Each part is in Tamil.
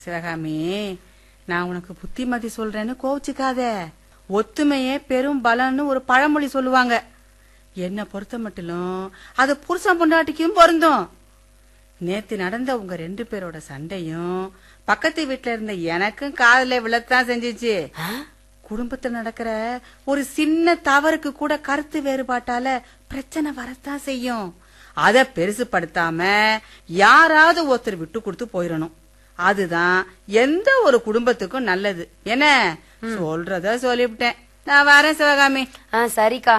சிவகாமி நான் உனக்கு புத்திமதி சொல்றேன்னு கோவிச்சுக்காத ஒத்துமையே பெரும் பலன்னு ஒரு பழமொழி சொல்லுவாங்க என்ன பொறுத்த மட்டிலும் அது புருஷன் பொண்டாட்டிக்கும் பொருந்தும் நேத்து நடந்த உங்க ரெண்டு பேரோட சண்டையும் பக்கத்து வீட்ல இருந்த எனக்கும் காதுல விழத்தான் செஞ்சுச்சு குடும்பத்துல நடக்கிற ஒரு சின்ன தவறுக்கு கூட கருத்து வேறுபாட்டால பிரச்சனை வரத்தான் செய்யும் அத பெருசுப்படுத்தாம யாராவது ஒருத்தர் விட்டு கொடுத்து போயிடணும் அதுதான் எந்த ஒரு குடும்பத்துக்கும் நல்லது என்ன சொல்றத சொல்லிவிட்டேன் நான் வரேன் சிவகாமி ஆ சரிக்கா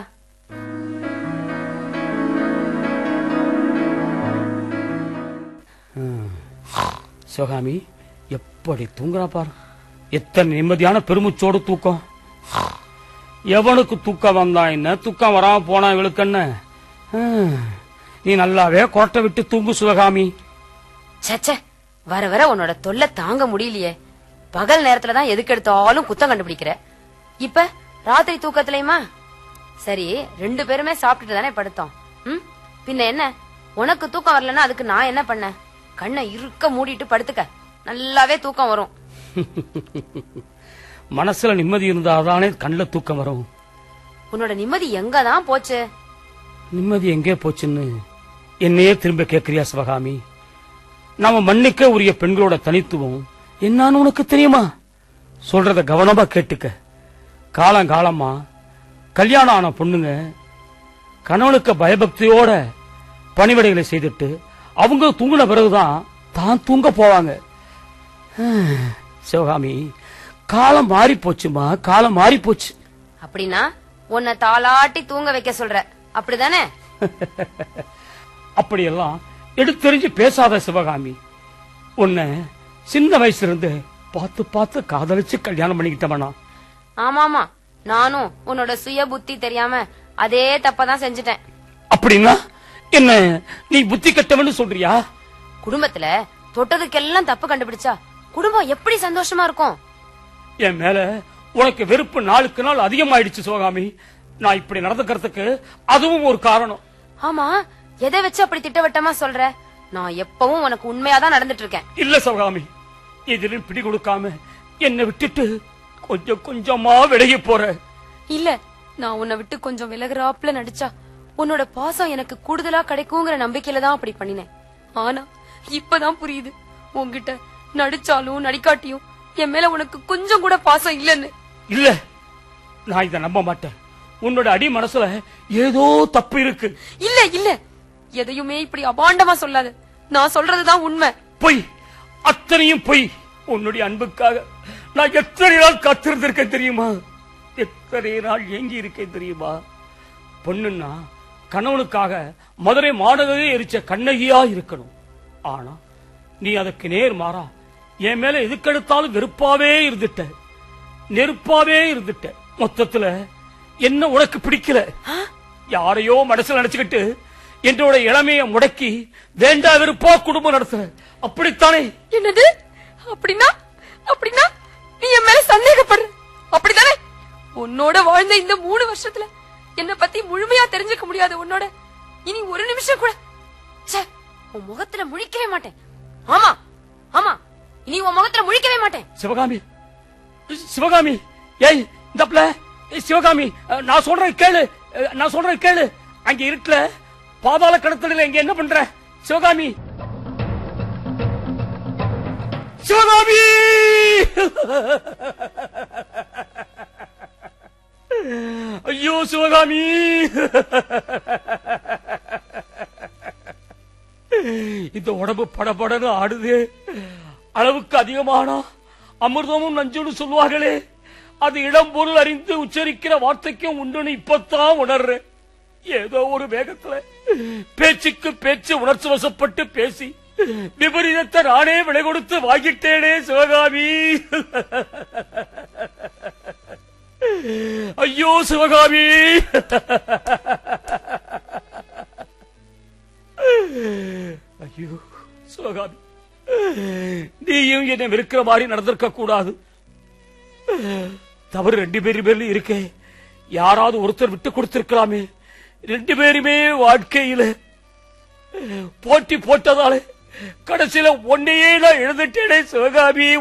சிவகாமி எப்படி தூங்குறா பாரு எத்தனை நிம்மதியான பெருமுச்சோடு தூக்கம் எவனுக்கு தூக்கம் வந்தா என்ன தூக்கம் வராம போனா இவளுக்கு என்ன ஹம், நீ நல்லாவே கொரட்டை விட்டு தூங்கு சிவகாமி சச்சே வர வர உன்னோட தொல்லை தாங்க முடியலையே பகல் நேரத்துல தான் எதுக்கு எடுத்தாலும் குத்தம் கண்டுபிடிக்கிற இப்ப ராத்திரி தூக்கத்திலயுமா சரி ரெண்டு பேருமே சாப்பிட்டுட்டு தானே படுத்தோம் ம் பின்ன என்ன உனக்கு தூக்கம் வரலன்னா அதுக்கு நான் என்ன பண்ணேன் கண்ணை இருக்க மூடிட்டு படுத்துக்க நல்லாவே தூக்கம் வரும் மனசுல நிம்மதி இருந்தாதானே கண்ணில் தூக்கம் வரும் உன்னோட நிம்மதி எங்கதான் போச்சு நிம்மதி எங்கே போச்சுன்னு என்னையே திரும்ப கேட்கிறியா சிவகாமி நாம மன்னிக்க உரிய பெண்களோட தனித்துவம் என்னன்னு உனக்கு தெரியுமா சொல்றத கவனமா கேட்டுக்க காலங்காலமா கல்யாணம் ஆன பொண்ணுங்க கணவனுக்கு பயபக்தியோட பணிவிடைகளை செய்துட்டு அவங்க தூங்கின பிறகுதான் தான் தூங்க போவாங்க ஹம், சிவகாமி காலம் மாறி போச்சுமா காலம் மாறி போச்சு அப்படின்னா உன்னை தாளாட்டி தூங்க வைக்க சொல்ற அப்படிதானே அப்படியெல்லாம் எடுத்தெறிஞ்சு பேசாத சிவகாமி உன்னை சின்ன வயசுல இருந்து பார்த்து பார்த்து காதலிச்சு கல்யாணம் பண்ணிக்கிட்டவனா ஆமாமா நானும் உன்னோட சுய புத்தி தெரியாம அதே தப்பதான் செஞ்சுட்டேன் அப்படின்னா என்ன நீ புத்தி கட்டவன்னு சொல்றியா குடும்பத்துல தொட்டதுக்கெல்லாம் தப்பு கண்டுபிடிச்சா குடும்பம் எப்படி சந்தோஷமா இருக்கும் என் மேல உனக்கு வெறுப்பு நாளுக்கு நாள் அதிகமாயிடுச்சு சிவகாமி நான் இப்படி நடந்துக்கிறதுக்கு அதுவும் ஒரு காரணம் ஆமா எதை வச்சு அப்படி திட்டவட்டமா சொல்ற நான் எப்பவும் உனக்கு உண்மையாதான் நடந்துட்டு இருக்கேன் இல்ல சிவகாமி எதிலும் பிடி கொடுக்காம என்னை விட்டுட்டு கொஞ்சம் கொஞ்சமா விலகி போற இல்ல நான் உன்னை விட்டு கொஞ்சம் விலகுறாப்புல நடிச்சா உன்னோட பாசம் எனக்கு கூடுதலா கிடைக்குங்கிற நம்பிக்கையில தான் அப்படி பண்ணினேன் ஆனா இப்பதான் புரியுது உன்கிட்ட நடிச்சாலும் நடிக்காட்டியும் என் மேல உனக்கு கொஞ்சம் கூட பாசம் இல்லன்னு இல்ல நான் இத நம்ப மாட்டேன் உன்னோட அடி மனசுல ஏதோ தப்பு இருக்கு இல்ல இல்ல எதையுமே இப்படி அபாண்டமா சொல்லாத நான் சொல்றதுதான் உண்மை பொய் அத்தனையும் பொய் உன்னுடைய அன்புக்காக நான் எத்தனை நாள் காத்திருந்திருக்கேன் தெரியுமா எத்தனை நாள் ஏங்கி இருக்கேன் தெரியுமா பொண்ணுன்னா கணவனுக்காக மதுரை மாநகரே எரிச்ச கண்ணகியா இருக்கணும் ஆனா நீ அதுக்கு நேர் மாறா என் மேல எதுக்கெடுத்தாலும் வெறுப்பாவே இருந்துட்ட நெருப்பாவே இருந்துட்ட மொத்தத்துல என்ன உனக்கு பிடிக்கல யாரையோ மனசுல நினைச்சுக்கிட்டு என்னோட இளமைய முடக்கி வேண்டா வெறுப்பா குடும்பம் நடத்துற அப்படித்தானே என்னது அப்படின்னா அப்படின்னா நீ என் மேல சந்தேகப்படுற அப்படிதானே உன்னோட வாழ்ந்த இந்த மூணு வருஷத்துல என்ன பத்தி முழுமையா தெரிஞ்சுக்க முடியாத உன்னோட இனி ஒரு நிமிஷம் கூட ச்சே உன் முகத்துல முழிக்கவே மாட்டேன் ஆமா ஆமா இனி உன் முகத்துல முழிக்கவே மாட்டேன் சிவகாமி சிவகாமி ஏய் இந்தப்ல ஏய், சிவகாமி அஹ், நான் சொல்றேன் கேளு அஹ், நான் சொல்றேன் கேளு அங்க இருட்டுல பாதாள கடத்தல இங்க என்ன பண்ற சிவகாமி சிவகாமி ஐயோ சிவகாமி இந்த உடம்பு படபடன்னு ஆடுது அளவுக்கு அதிகமானா அமிர்தமும் நஞ்சுன்னு சொல்லுவார்களே அது இடம் பொருள் அறிந்து உச்சரிக்கிற வார்த்தைக்கும் உண்டுன்னு இப்பத்தான் உணர்றேன் ஏதோ ஒரு வேகத்துல பேச்சுக்கு பேச்சு உணர்ச்சி வசப்பட்டு பேசி விபரீதத்தை நானே விலை கொடுத்து வாங்கிட்டேனே சிவகாமி ஐயோ சிவகாமி ஐயோ சிவகாமி நீயும் என்னை வெறுக்கிற மாதிரி நடந்திருக்க கூடாது தவறு ரெண்டு பேரும் பேர்ல இருக்கே யாராவது ஒருத்தர் விட்டு கொடுத்திருக்கலாமே ரெண்டு பேருமே வாழ்க்கையில போட்டி போட்டதாலே கடைசியில ஒன்னையே நான் எழுந்துட்டேனே சிவகாமி